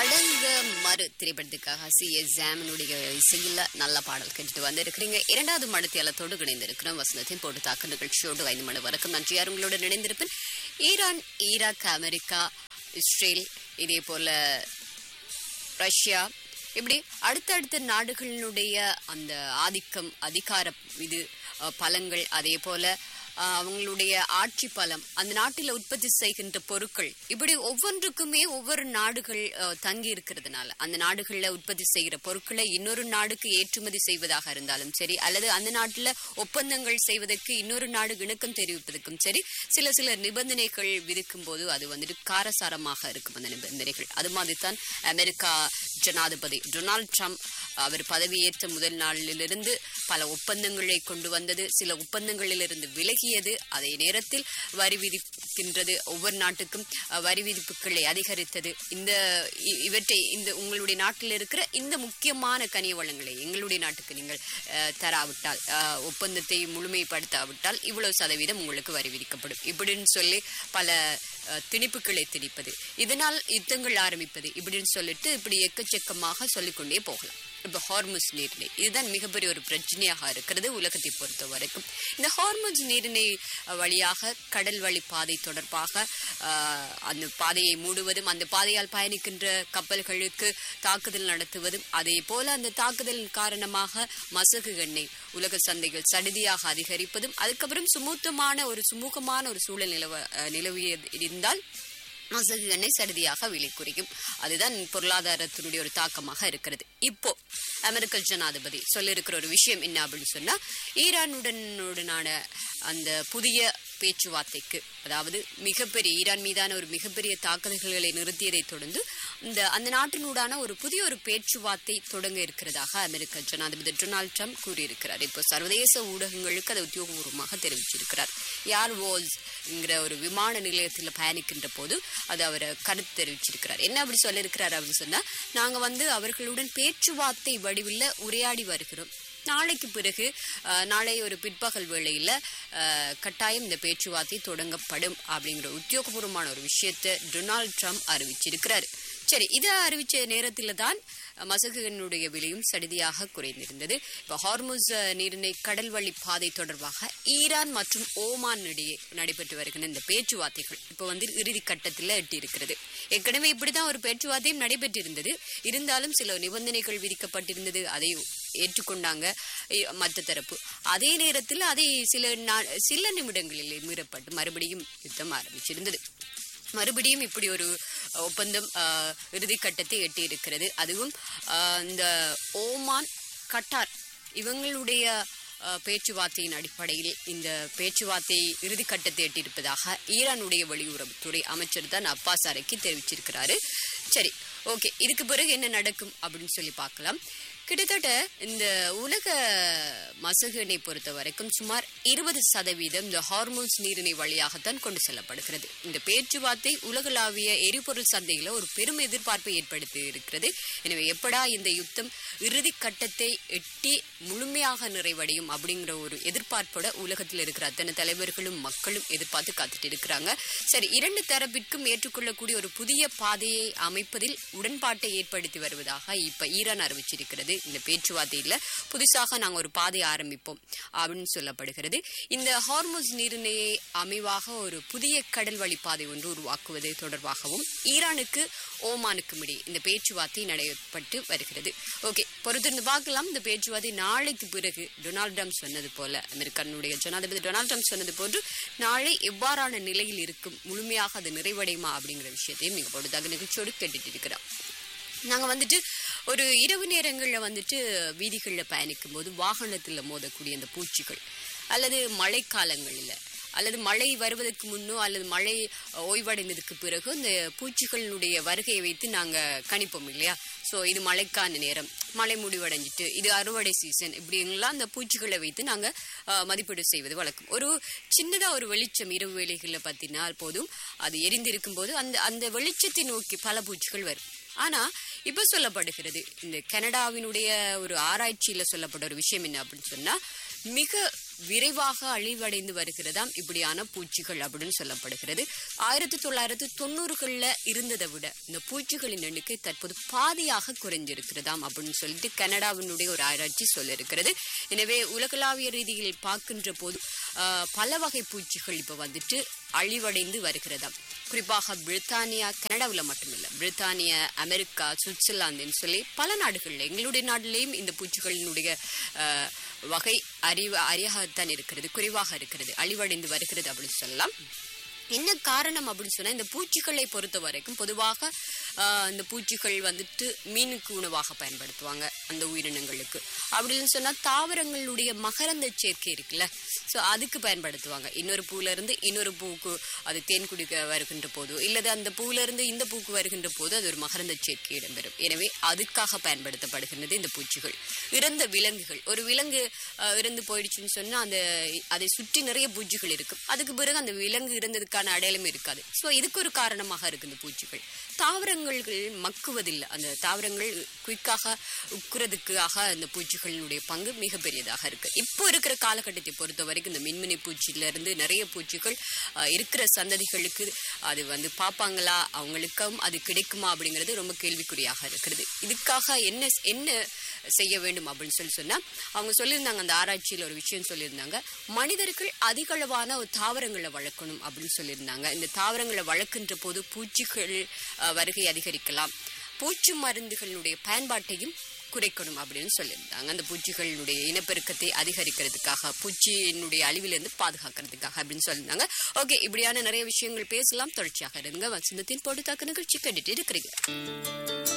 அடங்க மறு திரைப்படத்துக்காக சி எஸ் ஜாமனுடைய இசையில் நல்ல பாடல் கேட்டுட்டு வந்திருக்கிறீங்க இரண்டாவது மடத்தியாலத்தோடு இணைந்திருக்கிறோம் வசந்தத்தின் போட்டு தாக்கு நிகழ்ச்சியோடு ஐந்து மணி வரைக்கும் நன்றி யார் உங்களோட இணைந்திருப்பேன் ஈரான் ஈராக் அமெரிக்கா இஸ்ரேல் இதே போல ரஷ்யா இப்படி அடுத்தடுத்த நாடுகளினுடைய அந்த ஆதிக்கம் அதிகார இது அஹ், பலங்கள் அதே போல அஹ், அவங்களுடைய ஆட்சி பலம் அந்த நாட்டில் உற்பத்தி செய்கின்ற பொருட்கள் இப்படி ஒவ்வொன்றுக்குமே ஒவ்வொரு நாடுகள் அஹ், தங்கி இருக்கிறதுனால அந்த நாடுகளில் உற்பத்தி செய்கிற பொருட்களை இன்னொரு நாடுக்கு ஏற்றுமதி செய்வதாக இருந்தாலும் சரி அல்லது அந்த நாட்டில் ஒப்பந்தங்கள் செய்வதற்கு இன்னொரு நாடு இணக்கம் தெரிவிப்பதற்கும் சரி சில சில நிபந்தனைகள் விதிக்கும் போது அது வந்துட்டு காரசாரமாக இருக்கும் அந்த நிபந்தனைகள் அது மாதிரி தான் அமெரிக்கா ஜனாதிபதி டொனால்ட் ட்ரம்ப் அவர் பதவியேற்ற முதல் நாளிலிருந்து பல ஒப்பந்தங்களை கொண்டு வந்தது சில ஒப்பந்தங்களிலிருந்து விலகியது அதே நேரத்தில் வரி விதிக்கின்றது ஒவ்வொரு நாட்டுக்கும் அஹ், வரி விதிப்புகளை அதிகரித்தது இந்த இ- இவற்றை இந்த உங்களுடைய நாட்டில் இருக்கிற இந்த முக்கியமான கனிய வளங்களை எங்களுடைய நாட்டுக்கு நீங்கள் அஹ், தராவிட்டால் அஹ், ஒப்பந்தத்தை முழுமைப்படுத்தாவிட்டால் இவ்வளவு சதவீதம் உங்களுக்கு வரி விதிக்கப்படும் இப்படின்னு சொல்லி பல அஹ், திணிப்புகளை திணிப்பது இதனால் யுத்தங்கள் ஆரம்பிப்பது இப்படின்னு சொல்லிட்டு இப்படி எக்கச்சக்கமாக சொல்லிக்கொண்டே போகலாம் இப்போ ஹார்முஸ் நீரிணை இதுதான் மிகப்பெரிய ஒரு பிரச்சனையாக இருக்கிறது உலகத்தை பொறுத்த வரைக்கும் இந்த ஹார்முஸ் நீரிணை அஹ், வழியாக கடல் வழி பாதை தொடர்பாக அஹ், அந்த பாதையை மூடுவதும் அந்த பாதையால் பயணிக்கின்ற கப்பல்களுக்கு தாக்குதல் நடத்துவதும் அதே போல அந்த தாக்குதல் காரணமாக மசகு எண்ணெய் உலக சந்தைகள் சடுதியாக அதிகரிப்பதும் அதுக்கப்புறம் சுமூத்தமான ஒரு சுமூகமான ஒரு சூழல் நிலவ அஹ், நிலவிய இருந்தால் மசகு எண்ணெய் சடுதியாக விலை குறையும் அதுதான் பொருளாதாரத்தினுடைய ஒரு தாக்கமாக இருக்கிறது இப்போ அமெரிக்க ஜனாதிபதி சொல்லியிருக்கிற ஒரு விஷயம் என்ன அப்படின்னு சொன்னா ஈரானுடனுடனான அந்த புதிய பேச்சுவார்த்தைக்கு அதாவது மிகப்பெரிய ஈரான் மீதான ஒரு மிகப்பெரிய தாக்குதல்களை நிறுத்தியதை தொடர்ந்து இந்த அந்த நாட்டினூடான ஒரு புதிய ஒரு பேச்சுவார்த்தை தொடங்க இருக்கிறதாக அமெரிக்க ஜனாதிபதி டொனால்ட் ட்ரம்ப் கூறியிருக்கிறார் இப்போ சர்வதேச ஊடகங்களுக்கு அதை உத்தியோகபூர்வமாக தெரிவிச்சிருக்கிறார் யார் வோல்ஸ்ங்கிற ஒரு விமான நிலையத்தில் பயணிக்கின்ற போது அது அவர் கருத்து தெரிவிச்சிருக்கிறார் என்ன அப்படி சொல்லியிருக்கிறார் அப்படின்னு சொன்னா நாங்க வந்து அவர்களுடன் பேச்சுவார்த்தை வடிவில் உரையாடி வருகிறோம் நாளைக்கு பிறகு அஹ், நாளை ஒரு பிற்பகல் வேளையில் அஹ், கட்டாயம் இந்த பேச்சுவார்த்தை தொடங்கப்படும் அப்படிங்கிற உத்தியோகபூர்வமான ஒரு விஷயத்தை டொனால்ட் ட்ரம்ப் அறிவிச்சிருக்கிறார் சரி இதை அறிவிச்ச நேரத்தில் தான் மசகுகளுடைய விலையும் சடுதியாக குறைந்திருந்தது இப்போ ஹார்முஸ் அஹ், நீரிணை கடல் வழி பாதை தொடர்பாக ஈரான் மற்றும் ஓமான் இடையே நடைபெற்று வருகின்ற இந்த பேச்சுவார்த்தைகள் இப்போ வந்து இறுதி கட்டத்தில் எட்டியிருக்கிறது ஏற்கனவே இப்படிதான் ஒரு பேச்சுவார்த்தையும் நடைபெற்றிருந்தது இருந்தாலும் சில நிபந்தனைகள் விதிக்கப்பட்டிருந்தது அதை ஏற்றுக்கொண்டாங்க இ- மற்ற தரப்பு அதே நேரத்தில் அதை சில நா- சில நிமிடங்களிலே மீறப்பட்டு மறுபடியும் யுத்தம் ஆரம்பிச்சிருந்தது மறுபடியும் இப்படி ஒரு ஒப்பந்தம் ஆஹ், இறுதிக்கட்டத்தை எட்டியிருக்கிறது அதுவும் ஆஹ், இந்த ஓமான் கட்டார் இவங்களுடைய ஆஹ், பேச்சுவார்த்தையின் அடிப்படையில் இந்த பேச்சுவார்த்தை இறுதிக்கட்டத்தை எட்டியிருப்பதாக ஈரானுடைய வெளியுறவுத்துறை அமைச்சர் தான் அப்பாஸ் அரைக்கி தெரிவிச்சிருக்கிறாரு சரி ஓகே இதுக்கு பிறகு என்ன நடக்கும் அப்படின்னு சொல்லி பார்க்கலாம் கிட்டத்தட்ட இந்த உலக மசகு எண்ணெய் பொறுத்த வரைக்கும் சுமார் இருபது சதவீதம் இந்த ஹார்மோன்ஸ் நீரிணை வழியாகத்தான் கொண்டு செல்லப்படுகிறது இந்த பேச்சுவார்த்தை உலகளாவிய எரிபொருள் சந்தையில ஒரு பெரும் எதிர்பார்ப்பை ஏற்படுத்தி இருக்கிறது எனவே எப்படா இந்த யுத்தம் இறுதி கட்டத்தை எட்டி முழுமையாக நிறைவடையும் அப்படிங்கிற ஒரு எதிர்பார்ப்போட உலகத்தில் இருக்கிற அத்தனை தலைவர்களும் மக்களும் எதிர்பார்த்து காத்துட்டு இருக்கிறாங்க சரி இரண்டு தரப்பிற்கும் ஏற்றுக்கொள்ளக்கூடிய ஒரு புதிய பாதையை அமைப்பதில் உடன்பாட்டை ஏற்படுத்தி வருவதாக இப்ப ஈரான் அறிவிச்சிருக்கிறது இந்த பேச்சுவார்த்தையில புதுசாக நாங்க ஒரு பாதையை ஆரம்பிப்போம் அப்படின்னு சொல்லப்படுகிறது இந்த ஹார்மோஸ் நீரிணையை அமைவாக ஒரு புதிய கடல் வழி பாதை ஒன்று உருவாக்குவது தொடர்பாகவும் ஈரானுக்கு ஓமானுக்கும் இடையே இந்த பேச்சுவார்த்தை நடைபெற்று வருகிறது ஓகே பொறுத்திருந்து பார்க்கலாம் இந்த பேச்சுவார்த்தை நாளைக்கு பிறகு டொனால்ட் ட்ரம்ப் சொன்னது போல அமெரிக்கனுடைய ஜனாதிபதி டொனால்ட் ட்ரம்ப் சொன்னது போன்று நாளை எவ்வாறான நிலையில் இருக்கும் முழுமையாக அது நிறைவடையுமா அப்படிங்கிற விஷயத்தையும் மிக பொழுதாக நிகழ்ச்சியோடு கேட்டுட்டு இருக்கிறோம் நாங்கள் வந்துட்டு ஒரு இரவு நேரங்களில் வந்துட்டு வீதிகளில் பயணிக்கும் போது வாகனத்தில் மோதக்கூடிய இந்த பூச்சிகள் அல்லது மழைக்காலங்களில் அல்லது மழை வருவதற்கு முன்னோ அல்லது மழை ஓய்வடைந்ததுக்கு பிறகு இந்த பூச்சிகளினுடைய வருகையை வைத்து நாங்கள் கணிப்போம் இல்லையா ஸோ இது மழைக்கான நேரம் மழை முடிவடைஞ்சிட்டு இது அறுவடை சீசன் இப்படிங்கெல்லாம் அந்த பூச்சிகளை வைத்து நாங்கள் மதிப்பீடு செய்வது வழக்கம் ஒரு சின்னதாக ஒரு வெளிச்சம் இரவு வேளைகளில் பார்த்தீங்கன்னா போதும் அது எரிந்திருக்கும் போது அந்த அந்த வெளிச்சத்தை நோக்கி பல பூச்சிகள் வரும் ஆனா இப்ப சொல்லப்படுகிறது இந்த கனடாவினுடைய ஒரு ஆராய்ச்சியில சொல்லப்பட்ட ஒரு விஷயம் என்ன அப்படின்னு சொன்னா மிக விரைவாக அழிவடைந்து வருகிறதாம் இப்படியான பூச்சிகள் அப்படின்னு சொல்லப்படுகிறது ஆயிரத்தி தொள்ளாயிரத்தி தொண்ணூறுகள்ல இருந்ததை விட இந்த பூச்சிகளின் எண்ணிக்கை தற்போது பாதியாக குறைஞ்சிருக்கிறதாம் அப்படின்னு சொல்லிட்டு கனடாவினுடைய ஒரு ஆராய்ச்சி சொல்லியிருக்கிறது எனவே உலகளாவிய ரீதியில் பார்க்கின்ற போது ஆஹ், பல வகை பூச்சிகள் இப்போ வந்துட்டு அழிவடைந்து வருகிறதாம் குறிப்பாக பிரித்தானியா கனடாவில் மட்டுமில்லை பிரித்தானியா அமெரிக்கா சுவிட்சர்லாந்துன்னு சொல்லி பல நாடுகளில் எங்களுடைய நாட்டிலேயும் இந்த பூச்சிகளினுடைய ஆஹ், வகை அறிவு அரியாகத்தான் இருக்கிறது குறைவாக இருக்கிறது அழிவடைந்து வருகிறது அப்படின்னு சொல்லலாம் என்ன காரணம் அப்படின்னு சொன்னா இந்த பூச்சிகளை பொறுத்த வரைக்கும் பொதுவாக ஆஹ், இந்த பூச்சிகள் வந்துட்டு மீனுக்கு உணவாக பயன்படுத்துவாங்க அந்த உயிரினங்களுக்கு அப்படின்னு சொன்னா தாவரங்களுடைய மகரந்த சேர்க்கை இருக்குல்ல ஸோ அதுக்கு பயன்படுத்துவாங்க இன்னொரு பூல இருந்து இன்னொரு பூக்கு அது தேன் குடிக்க வருகின்ற போதோ இல்லது அந்த பூல இருந்து இந்த பூக்கு வருகின்ற போது அது ஒரு மகரந்த சேர்க்கை இடம்பெறும் எனவே அதுக்காக பயன்படுத்தப்படுகின்றது இந்த பூச்சிகள் இறந்த விலங்குகள் ஒரு விலங்கு ஆஹ், இறந்து போயிடுச்சுன்னு சொன்னா அந்த அதை சுற்றி நிறைய பூச்சிகள் இருக்கும் அதுக்கு பிறகு அந்த விலங்கு இறந்ததுக்கான அடையாளம் இருக்காது ஸோ இதுக்கு ஒரு காரணமாக இருக்கு இந்த பூச்சிகள் தாவரங்கள் மக்குவதில்லை அந்த தாவரங்கள் குயிக்காக உக்குறதுக்காக அந்த பூச்சிகளினுடைய பங்கு மிகப்பெரியதாக இருக்கு இப்போ இருக்கிற காலகட்டத்தை பொறுத்த வரைக்கும் இந்த மின்மினி பூச்சியில இருந்து நிறைய பூச்சிகள் ஆஹ், இருக்கிற சந்ததிகளுக்கு அது வந்து பார்ப்பாங்களா அவங்களுக்கும் அது கிடைக்குமா அப்படிங்கிறது ரொம்ப கேள்விக்குறியாக இருக்கிறது இதுக்காக என்ன என்ன செய்ய வேண்டும் அப்படின்னு சொல்லி சொன்னா அவங்க சொல்லியிருந்தாங்க அந்த ஆராய்ச்சியில் ஒரு விஷயம் சொல்லியிருந்தாங்க மனிதர்கள் அதிக அளவான ஒரு தாவரங்களை வளர்க்கணும் அப்படின்னு சொல்லியிருந்தாங்க இந்த தாவரங்களை வளர்க்கின்ற போது பூச்சிகள் அஹ், வருகை அதிகரிக்கலாம் பூச்சி மருந்துகளுடைய பயன்பாட்டையும் குறைக்கணும் அப்படின்னு சொல்லியிருந்தாங்க அந்த பூச்சிகளுடைய இனப்பெருக்கத்தை அதிகரிக்கிறதுக்காக பூச்சியினுடைய அழிவிலிருந்து பாதுகாக்கிறதுக்காக அப்படின்னு சொல்லியிருந்தாங்க ஓகே இப்படியான நிறைய விஷயங்கள் பேசலாம் தொடர்ச்சியாக இருங்க வசந்தத்தின் போட்டு தாக்க நிகழ்ச்சி கேட்டுட்டு இருக்கிறீங்க